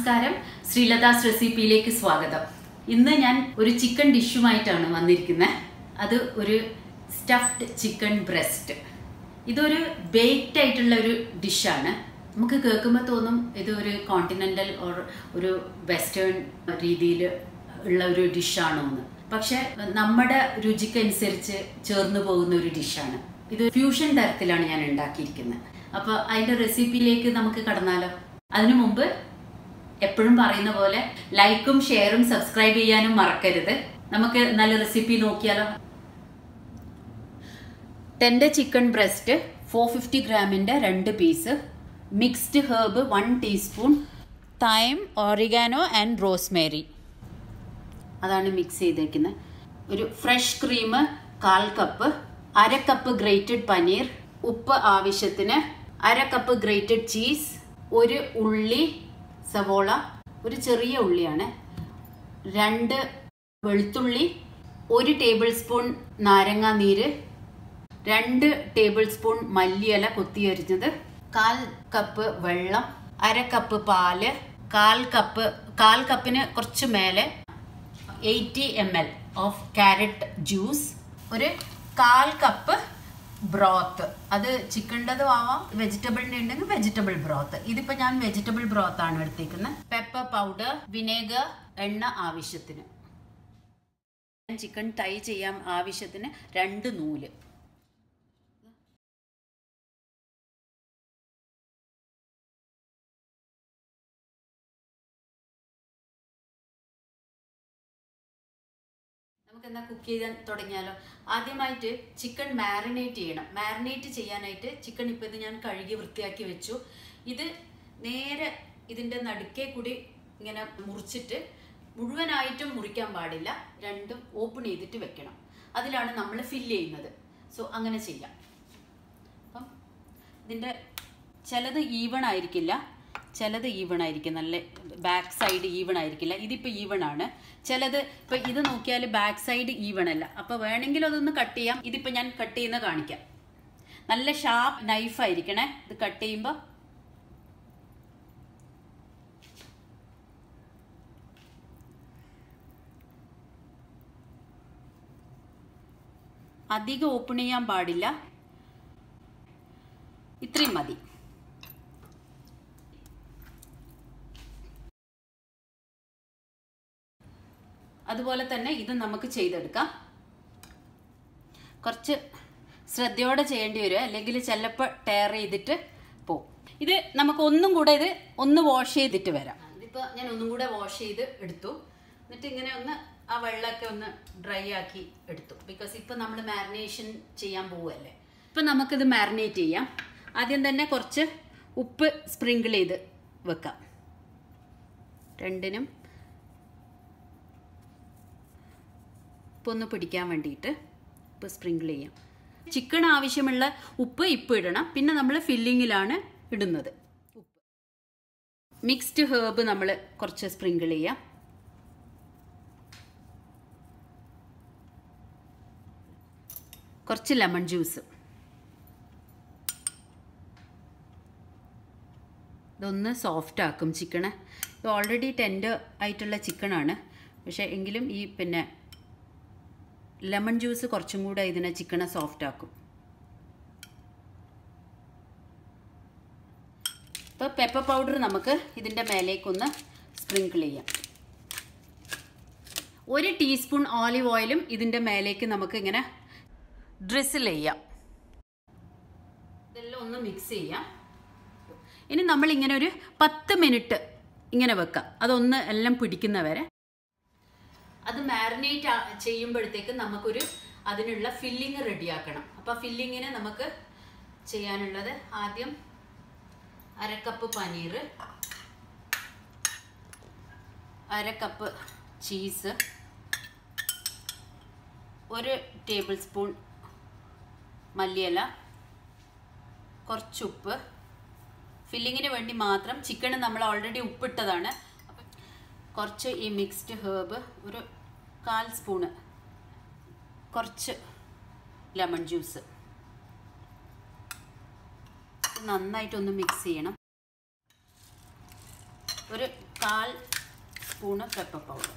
നമസ്കാരം ശ്രീലതാസ് റെസിപ്പിയിലേക്ക് സ്വാഗതം ഇന്ന് ഞാൻ ഒരു ചിക്കൻ ഡിഷുമായിട്ടാണ് വന്നിരിക്കുന്നത് അത് ഒരു സ്റ്റഫ്ഡ് ചിക്കൻ ബ്രസ്റ്റ് ഇതൊരു ബേക്ഡ് ആയിട്ടുള്ള ഒരു ഡിഷാണ് നമുക്ക് കേൾക്കുമ്പോൾ തോന്നും ഇത് ഒരു കോണ്ടിനെന്റൽ ഓർ ഒരു വെസ്റ്റേൺ രീതിയിൽ ഉള്ള ഒരു ഡിഷാണോ എന്ന് പക്ഷെ നമ്മുടെ രുചിക്കനുസരിച്ച് ചേർന്ന് പോകുന്ന ഒരു ഡിഷാണ് ഇത് ഫ്യൂഷൻ തരത്തിലാണ് ഞാൻ ഉണ്ടാക്കിയിരിക്കുന്നത് അപ്പൊ അതിന്റെ റെസിപ്പിയിലേക്ക് നമുക്ക് കടന്നാലോ അതിനു മുമ്പ് എപ്പോഴും പറയുന്ന പോലെ ലൈക്കും ഷെയറും സബ്സ്ക്രൈബ് ചെയ്യാനും മറക്കരുത് നമുക്ക് നല്ല റെസിപ്പി നോക്കിയാലോ tender chicken breast four fifty ഗ്രാമിൻ്റെ രണ്ട് piece mixed herb one teaspoon thyme oregano and rosemary അതാണ് മിക്സ് ചെയ്തേക്കുന്നത് ഒരു ഫ്രഷ് ക്രീം കാൽ കപ്പ് അര കപ്പ് ഗ്രേറ്റഡ് പനീർ ഉപ്പ് ആവശ്യത്തിന് അര കപ്പ് ഗ്രേറ്റഡ് ചീസ് ഒരു ഉള്ളി സവോള ഒരു ചെറിയ ഉള്ളിയാണ് രണ്ട് വെളുത്തുള്ളി ഒരു ടേബിൾ സ്പൂൺ നാരങ്ങാ നീര് രണ്ട് ടേബിൾ സ്പൂൺ മല്ലിയില കൊത്തിയരിഞ്ഞത് കാൽ കപ്പ് വെള്ളം അര കപ്പ് പാല് കാൽ കപ്പ് കാൽ കപ്പിന് കുറച്ച് മേലെ eighty M L of carrot juice ഒരു കാൽ കപ്പ് ബ്രോത്ത് അത് ചിക്കൻ്റെതും ആവാം വെജിറ്റബിളിൻ്റെ ഉണ്ടെങ്കിൽ വെജിറ്റബിൾ ബ്രോത്ത് ഇതിപ്പോൾ ഞാൻ വെജിറ്റബിൾ ബ്രോത്ത് ആണ് എടുത്തേക്കുന്നത് പെപ്പർ പൗഡർ വിനേഗർ എണ്ണ ആവശ്യത്തിന് ചിക്കൻ ടൈ ചെയ്യാൻ ആവശ്യത്തിന് രണ്ട് നൂല് നമുക്ക് എന്നാ കുക്ക് ചെയ്യാൻ തുടങ്ങിയാലോ ആദ്യമായിട്ട് ചിക്കൻ മാരിനേറ്റ് ചെയ്യണം മാരിനേറ്റ് ചെയ്യാനായിട്ട് ചിക്കൻ ഇപ്പം ഇത് ഞാൻ കഴുകി വൃത്തിയാക്കി വെച്ചു ഇത് നേരെ ഇതിൻ്റെ നടുക്കേ കൂടി ഇങ്ങനെ മുറിച്ചിട്ട് മുഴുവനായിട്ടും മുറിക്കാൻ പാടില്ല രണ്ടും ഓപ്പൺ ചെയ്തിട്ട് വെക്കണം അതിലാണ് നമ്മൾ ഫില്ല് ചെയ്യുന്നത് സോ അങ്ങനെ ചെയ്യാം അപ്പം ഇതിൻ്റെ ചിലത് ഈവൺ ആയിരിക്കില്ല ചിലത് ഈവൺ ആയിരിക്കും നല്ല ബാക്ക് സൈഡ് ഈവൺ ആയിരിക്കില്ല ഇതിപ്പോൾ ഈവൺ ആണ് ചിലത് ഇപ്പം ഇത് നോക്കിയാൽ ബാക്ക് സൈഡ് ഈവൺ അല്ല അപ്പോൾ വേണമെങ്കിൽ അതൊന്ന് കട്ട് ചെയ്യാം ഇതിപ്പോൾ ഞാൻ കട്ട് ചെയ്യുന്ന കാണിക്കാം നല്ല ഷാർപ്പ് നൈഫ് ആയിരിക്കണേ ഇത് കട്ട് ചെയ്യുമ്പോൾ അധികം ഓപ്പൺ ചെയ്യാൻ പാടില്ല ഇത്രയും മതി അതുപോലെ തന്നെ ഇത് നമുക്ക് ചെയ്തെടുക്കാം കുറച്ച് ശ്രദ്ധയോടെ ചെയ്യേണ്ടി വരും അല്ലെങ്കിൽ ചിലപ്പോൾ ടയർ ചെയ്തിട്ട് പോവും ഇത് നമുക്ക് ഒന്നും കൂടെ ഇത് ഒന്ന് വാഷ് ചെയ്തിട്ട് വരാം ഇതിപ്പോൾ ഞാൻ ഒന്നും കൂടെ വാഷ് ചെയ്ത് എടുത്തു എന്നിട്ട് ഇങ്ങനെ ഒന്ന് ആ വെള്ളമൊക്കെ ഒന്ന് ഡ്രൈ ആക്കി എടുത്തു ബിക്കോസ് ഇപ്പം നമ്മൾ മാരിനേഷൻ ചെയ്യാൻ പോവുമല്ലേ ഇപ്പം നമുക്കിത് മാരിനേറ്റ് ചെയ്യാം ആദ്യം തന്നെ കുറച്ച് ഉപ്പ് സ്പ്രിങ്കിൾ ചെയ്ത് വെക്കാം രണ്ടിനും ഉപ്പ് ഒന്ന് പിടിക്കാൻ വേണ്ടിയിട്ട് ഉപ്പ് സ്പ്രിങ്കിൾ ചെയ്യാം ചിക്കൻ ആവശ്യമുള്ള ഉപ്പ് ഇപ്പം ഇടണം പിന്നെ നമ്മൾ ഫില്ലിങ്ങിലാണ് ഇടുന്നത് ഉപ്പ് മിക്സ്ഡ് ഹേർബ് നമ്മൾ കുറച്ച് സ്പ്രിങ്കിൾ ചെയ്യാം കുറച്ച് ലെമൺ ജ്യൂസ് ഇതൊന്ന് സോഫ്റ്റ് ആക്കും ചിക്കണ് ഇത് ഓൾറെഡി ടെൻഡർ ആയിട്ടുള്ള ചിക്കനാണ് പക്ഷേ എങ്കിലും ഈ പിന്നെ ലെമൺ ജ്യൂസ് കുറച്ചും കൂടെ ഇതിനെ ചിക്കനെ സോഫ്റ്റ് ആക്കും ഇപ്പോൾ പെപ്പർ പൗഡർ നമുക്ക് ഇതിൻ്റെ മേലേക്കൊന്ന് സ്പ്രിങ്കിൾ ചെയ്യാം ഒരു ടീസ്പൂൺ ഓലിവ് ഓയിലും ഇതിൻ്റെ മേലേക്ക് നമുക്ക് ഇങ്ങനെ ഡ്രിസിൽ ചെയ്യാം ഇതെല്ലാം ഒന്ന് മിക്സ് ചെയ്യാം ഇനി നമ്മൾ ഇങ്ങനെ ഒരു പത്ത് മിനിറ്റ് ഇങ്ങനെ വെക്കാം അതൊന്ന് എല്ലാം പിടിക്കുന്നവരെ അത് മാരിനേറ്റ് ചെയ്യുമ്പോഴത്തേക്ക് നമുക്കൊരു അതിനുള്ള ഫില്ലിങ് റെഡിയാക്കണം അപ്പോൾ ഫില്ലിങ്ങിന് നമുക്ക് ചെയ്യാനുള്ളത് ആദ്യം അര കപ്പ് പനീർ അര കപ്പ് ചീസ് ഒരു ടേബിൾ സ്പൂൺ മല്ലിയില കുറച്ചുപ്പ് ഫില്ലിങ്ങിന് വേണ്ടി മാത്രം ചിക്കന് നമ്മൾ ഓൾറെഡി ഉപ്പിട്ടതാണ് കുറച്ച് ഈ മിക്സ്ഡ് ഹേർബ് ഒരു കാൽ സ്പൂണ് കുറച്ച് ലെമൺ ജ്യൂസ് നന്നായിട്ടൊന്ന് മിക്സ് ചെയ്യണം ഒരു കാൽ സ്പൂണ് പെപ്പർ പൗഡർ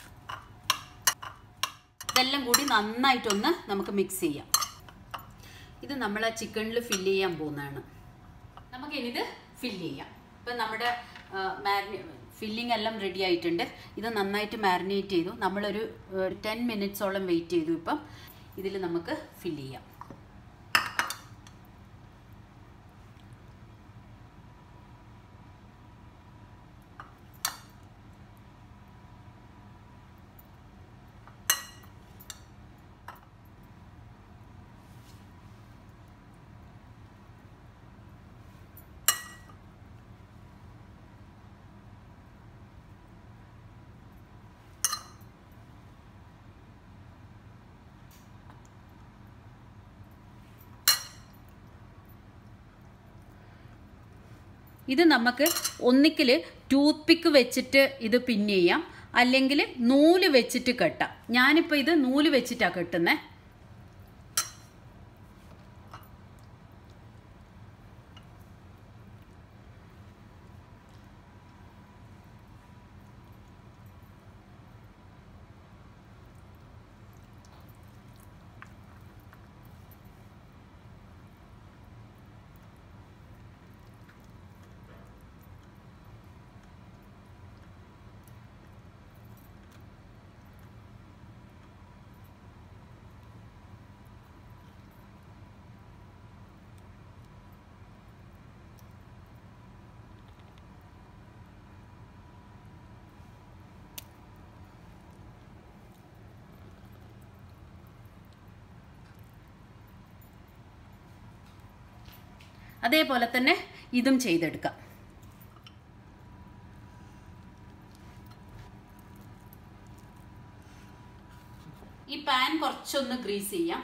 ഇതെല്ലാം കൂടി നന്നായിട്ടൊന്ന് നമുക്ക് മിക്സ് ചെയ്യാം ഇത് നമ്മൾ ആ ചിക്കനിൽ ഫില്ല് ചെയ്യാൻ പോകുന്നതാണ് നമുക്ക് ഇനിത് ഫില്ല് ചെയ്യാം ഇപ്പം നമ്മുടെ മാരിനേ ഫില്ലിംഗ് എല്ലാം റെഡി ആയിട്ടുണ്ട് ഇത് നന്നായിട്ട് മാരിനേറ്റ് ചെയ്തു നമ്മളൊരു ടെൻ മിനിറ്റ്സോളം വെയിറ്റ് ചെയ്തു ഇപ്പം ഇതിൽ നമുക്ക് ഫില്ല് ചെയ്യാം ഇത് നമുക്ക് ഒന്നിക്കിൽ ടൂത്ത് പിക്ക് വെച്ചിട്ട് ഇത് പിൻ ചെയ്യാം അല്ലെങ്കിൽ നൂല് വെച്ചിട്ട് കെട്ടാം ഞാനിപ്പോൾ ഇത് നൂല് വെച്ചിട്ടാണ് കെട്ടുന്നത് അതേപോലെ തന്നെ ഇതും ചെയ്തെടുക്കാം ഈ പാൻ കുറച്ചൊന്ന് ഗ്രീസ് ചെയ്യാം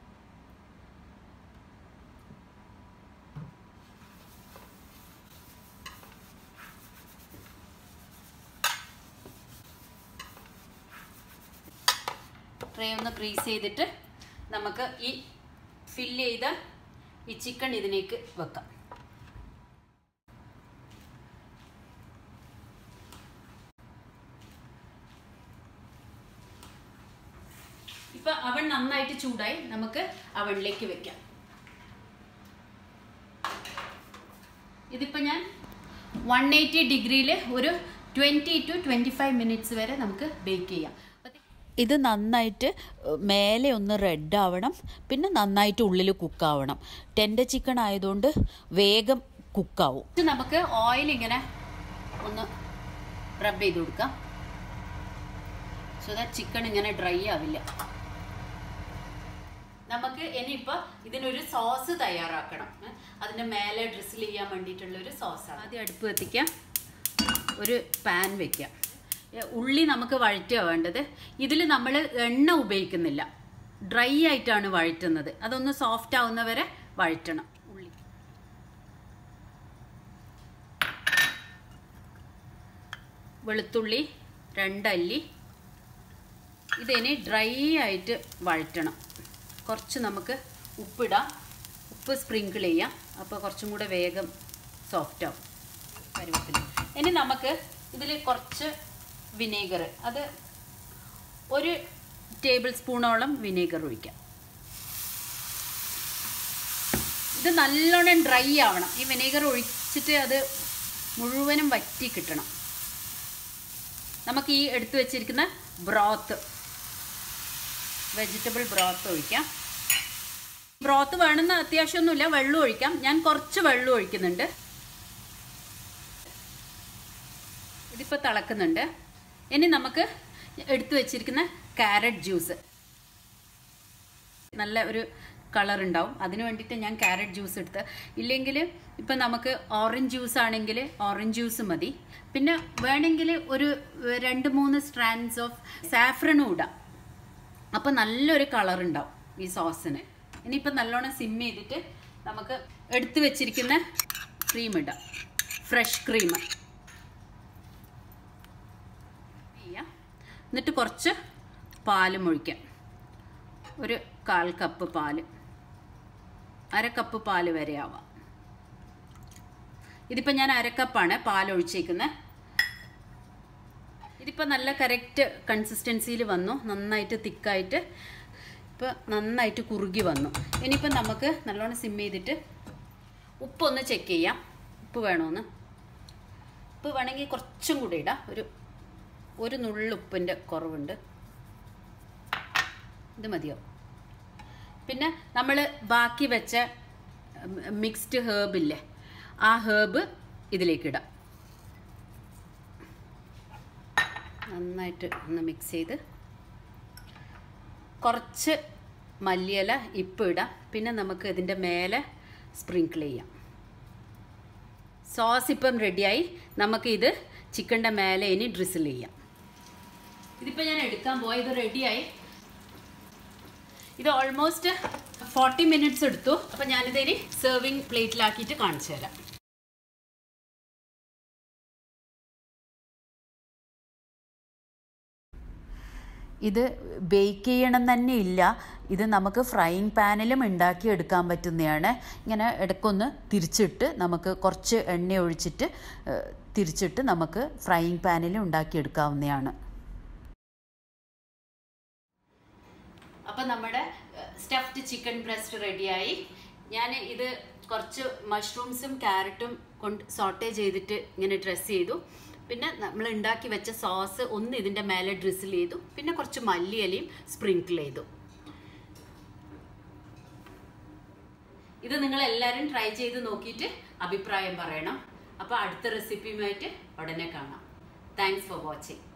ട്രേ ഒന്ന് ഗ്രീസ് ചെയ്തിട്ട് നമുക്ക് ഈ ഫില്ല് ചെയ്ത ഈ ചിക്കൻ ഇതിലേക്ക് വെക്കാം ഇപ്പൊ അവൻ നന്നായിട്ട് ചൂടായി നമുക്ക് അവനിലേക്ക് വെക്കാം ഇതിപ്പോ ഞാൻ വൺ എയ്റ്റി ഡിഗ്രിയിൽ ഒരു twenty two twenty five minutes വരെ നമുക്ക് ബേക്ക് ചെയ്യാം ഇത് നന്നായിട്ട് മേലെ ഒന്ന് റെഡ് ആവണം പിന്നെ നന്നായിട്ട് ഉള്ളിൽ കുക്കാവണം ടെൻഡർ ചിക്കൻ ആയതുകൊണ്ട് വേഗം കുക്കാവും ഇത് നമുക്ക് ഓയിൽ ഇങ്ങനെ ഒന്ന് റബ്ബ് ചെയ്ത് കൊടുക്കാം സോ ദാറ്റ് ചിക്കൻ ഇങ്ങനെ ഡ്രൈ ആവില്ല നമുക്ക് ഇനിയിപ്പോൾ ഇതിനൊരു സോസ് തയ്യാറാക്കണം ഏ, അതിൻ്റെ മേലെ ഡ്രിസിൽ ചെയ്യാൻ വേണ്ടിയിട്ടുള്ള ഒരു സോസാണ് ആദ്യം അടുപ്പ് കത്തിക്കാം ഒരു പാൻ വെക്കാം ഏ, ഉള്ളി നമുക്ക് വഴറ്റുക വേണ്ടത് ഇതിൽ നമ്മൾ എണ്ണ ഉപയോഗിക്കുന്നില്ല ഡ്രൈ ആയിട്ടാണ് വഴറ്റുന്നത് അതൊന്ന് സോഫ്റ്റ് ആവുന്നവരെ വഴറ്റണം ഉള്ളി വെളുത്തുള്ളി രണ്ടല്ലി ഇതിനി ഡ്രൈ ആയിട്ട് വഴറ്റണം കുറച്ച് നമുക്ക് ഉപ്പിടാം ഉപ്പ് സ്പ്രിങ്കിൾ ചെയ്യാം അപ്പോൾ കുറച്ചും കൂടെ വേഗം സോഫ്റ്റ് ആവും കരുവേപ്പില ഇനി നമുക്ക് ഇതിൽ കുറച്ച് വിനേഗർ അത് ഒരു ടേബിൾ സ്പൂണോളം വിനേഗർ ഒഴിക്കാം ഇത് നല്ലോണം ഡ്രൈ ആവണം ഈ വിനേഗർ ഒഴിച്ചിട്ട് അത് മുഴുവനും വറ്റി കിട്ടണം നമുക്ക് ഈ എടുത്തു വെച്ചിരിക്കുന്ന ബ്രോത്ത് വെജിറ്റബിൾ ബ്രോത്ത് ഒഴിക്കാം ബ്രോത്ത് വേണമെന്ന് അത്യാവശ്യമൊന്നുമില്ല വെള്ളം ഒഴിക്കാം ഞാൻ കുറച്ച് വെള്ളം ഒഴിക്കുന്നുണ്ട് ഇതിപ്പോൾ തിളക്കുന്നുണ്ട് ഇനി നമുക്ക് എടുത്തു വെച്ചിരിക്കുന്ന ക്യാരറ്റ് ജ്യൂസ് നല്ല ഒരു കളർ ഉണ്ടാവും അതിന് വേണ്ടിയിട്ട് ഞാൻ ക്യാരറ്റ് ജ്യൂസ് എടുത്ത് ഇല്ലെങ്കിൽ ഇപ്പം നമുക്ക് ഓറഞ്ച് ജ്യൂസ് ആണെങ്കിൽ ഓറഞ്ച് ജ്യൂസ് മതി പിന്നെ വേണമെങ്കിൽ ഒരു ഏഹ്, രണ്ട് മൂന്ന് സ്ട്രാൻഡ്സ് ഓഫ് സാഫ്രണും ഇടാം അപ്പോൾ നല്ലൊരു കളർ ഉണ്ടാവും ഈ സോസിന് ഇനിയിപ്പോൾ നല്ലോണം സിം ചെയ്തിട്ട് നമുക്ക് എടുത്തു വെച്ചിരിക്കുന്ന ക്രീം ഇടാം ഫ്രഷ് ക്രീം ചെയ്യാം എന്നിട്ട് കുറച്ച് പാലും ഒഴിക്കാം ഒരു കാൽ കപ്പ് പാല് അര കപ്പ് പാല് വരെ ആവാം ഇതിപ്പോൾ ഞാൻ അര കപ്പാണ് പാൽ ഒഴിച്ചേക്കുന്നത് ഇതിപ്പോൾ നല്ല കറക്റ്റ് കൺസിസ്റ്റൻസിയിൽ വന്നു നന്നായിട്ട് തിക്കായിട്ട് ഇപ്പോൾ നന്നായിട്ട് കുറുകി വന്നു ഇനിയിപ്പം നമുക്ക് നല്ലോണം സിം ചെയ്തിട്ട് ഉപ്പൊന്ന് ചെക്ക് ചെയ്യാം ഉപ്പ് വേണമെന്ന് ഉപ്പ് വേണമെങ്കിൽ കുറച്ചും കൂടി ഇടാം ഒരു ഒരു നുള്ളുപ്പിൻ്റെ കുറവുണ്ട് ഇത് മതിയോ പിന്നെ നമ്മൾ ബാക്കി വെച്ച മിക്സ്ഡ് ഹേർബില്ലേ ആ ഹേർബ് ഇതിലേക്ക് ഇടാം നന്നായിട്ട് ഒന്ന് മിക്സ് ചെയ്ത് കുറച്ച് മല്ലിയില ഇപ്പം ഇടാം പിന്നെ നമുക്ക് ഇതിൻ്റെ മേലെ സ്പ്രിങ്കിൾ ചെയ്യാം സോസ് ഇപ്പം റെഡിയായി നമുക്കിത് ചിക്കൻ്റെ മേലെ ഇനി ഡ്രിസിൽ ചെയ്യാം ഇതിപ്പോൾ ഞാൻ എടുക്കാൻ പോയി ഇത് റെഡിയായി ഇത് ഓൾമോസ്റ്റ് ഫോർട്ടി മിനിറ്റ്സ് എടുത്തു അപ്പം ഞാനിതിനി സെർവിങ് പ്ലേറ്റിലാക്കിയിട്ട് കാണിച്ചു തരാം ഇത് ബേക്ക് ചെയ്യണം തന്നെ ഇല്ല ഇത് നമുക്ക് ഫ്രൈയിങ് പാനിലും ഉണ്ടാക്കി എടുക്കാൻ പറ്റുന്നതാണ് ഇങ്ങനെ ഇടയ്ക്കൊന്ന് തിരിച്ചിട്ട് നമുക്ക് കുറച്ച് എണ്ണ ഒഴിച്ചിട്ട് ഏഹ്, തിരിച്ചിട്ട് നമുക്ക് ഫ്രൈയിങ് പാനിൽ ഉണ്ടാക്കിയെടുക്കാവുന്നതാണ് അപ്പം നമ്മുടെ സ്റ്റഫ്ഡ് ചിക്കൻ ബ്രസ്റ്റ് റെഡിയായി ഞാൻ ഇത് കുറച്ച് മഷ്റൂംസും ക്യാരറ്റും കൊണ്ട് സോട്ടേ ചെയ്തിട്ട് ഇങ്ങനെ ഡ്രസ്സ് ചെയ്തു പിന്നെ നമ്മൾ ഉണ്ടാക്കി വെച്ച സോസ് ഒന്ന് ഇതിൻ്റെ മേലെ ഡ്രിസിൽ ചെയ്തു പിന്നെ കുറച്ച് മല്ലിയിലയും സ്പ്രിങ്കിൾ ചെയ്തു ഇത് നിങ്ങൾ എല്ലാവരും ട്രൈ ചെയ്ത് നോക്കിയിട്ട് അഭിപ്രായം പറയണം അപ്പോൾ അടുത്ത റെസിപ്പിയുമായിട്ട് ഉടനെ കാണാം താങ്ക്സ് ഫോർ വാച്ചിങ്